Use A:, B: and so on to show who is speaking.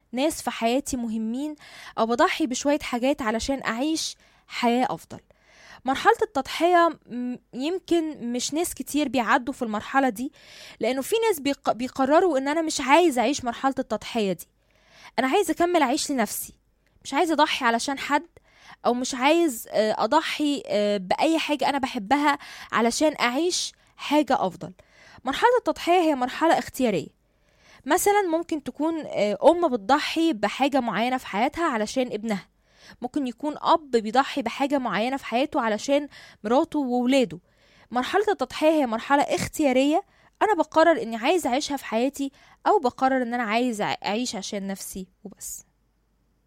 A: ناس في حياتي مهمين او بضحي بشوية حاجات علشان اعيش حياة افضل مرحلة التضحية م- يمكن مش ناس كتير بيعدوا في المرحلة دي لأنه في ناس بيق- بيقرروا إن أنا مش عايز أعيش مرحلة التضحية دي أنا عايز أكمل أعيش لنفسي مش عايز أضحي علشان حد أو مش عايز آه، أضحي آه، بأي حاجة أنا بحبها علشان أعيش حاجة أفضل مرحلة التضحية هي مرحلة اختيارية مثلا ممكن تكون آه، أم بتضحي بحاجة معينة في حياتها علشان ابنها ممكن يكون أب بيضحي بحاجة معينة في حياته علشان مراته وولاده مرحلة التضحية هي مرحلة اختيارية أنا بقرر إني عايز أعيشها في حياتي أو بقرر إن أنا عايز أعيش عشان نفسي وبس